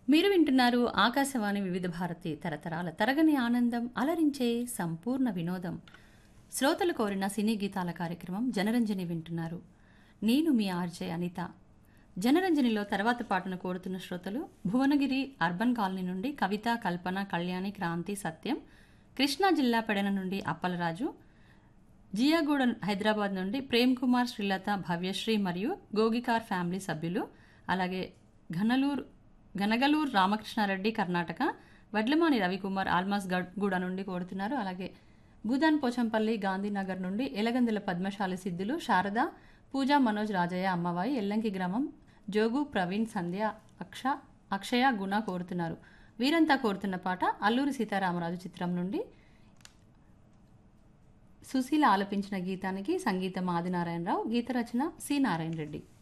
మీరు వింటున్నారు ఆకాశవాణి వివిధ భారతి తరతరాల తరగని ఆనందం అలరించే సంపూర్ణ వినోదం శ్రోతలు కోరిన సినీ గీతాల కార్యక్రమం జనరంజని వింటున్నారు నేను మీ ఆర్జే అనిత జనరంజనిలో తర్వాత పాటను కోరుతున్న శ్రోతలు భువనగిరి అర్బన్ కాలనీ నుండి కవిత కల్పన కళ్యాణి క్రాంతి సత్యం కృష్ణా జిల్లా పెడన నుండి అప్పలరాజు జియాగూడ హైదరాబాద్ నుండి ప్రేమ్ కుమార్ శ్రీలత భవ్యశ్రీ మరియు గోగికార్ ఫ్యామిలీ సభ్యులు అలాగే ఘనలూరు గనగలూరు రామకృష్ణారెడ్డి కర్ణాటక వడ్లమాని రవికుమార్ ఆల్మాస్ గూడ నుండి కోరుతున్నారు అలాగే భూదాన్ పోచంపల్లి గాంధీనగర్ నుండి ఎలగందుల పద్మశాలి సిద్ధులు శారద పూజా మనోజ్ రాజయ్య అమ్మవాయి ఎల్లంకి గ్రామం జోగు ప్రవీణ్ సంధ్య అక్ష అక్షయ గుణ కోరుతున్నారు వీరంతా కోరుతున్న పాట అల్లూరి సీతారామరాజు చిత్రం నుండి సుశీల ఆలపించిన గీతానికి సంగీతం ఆదినారాయణరావు గీత రచన సి నారాయణ రెడ్డి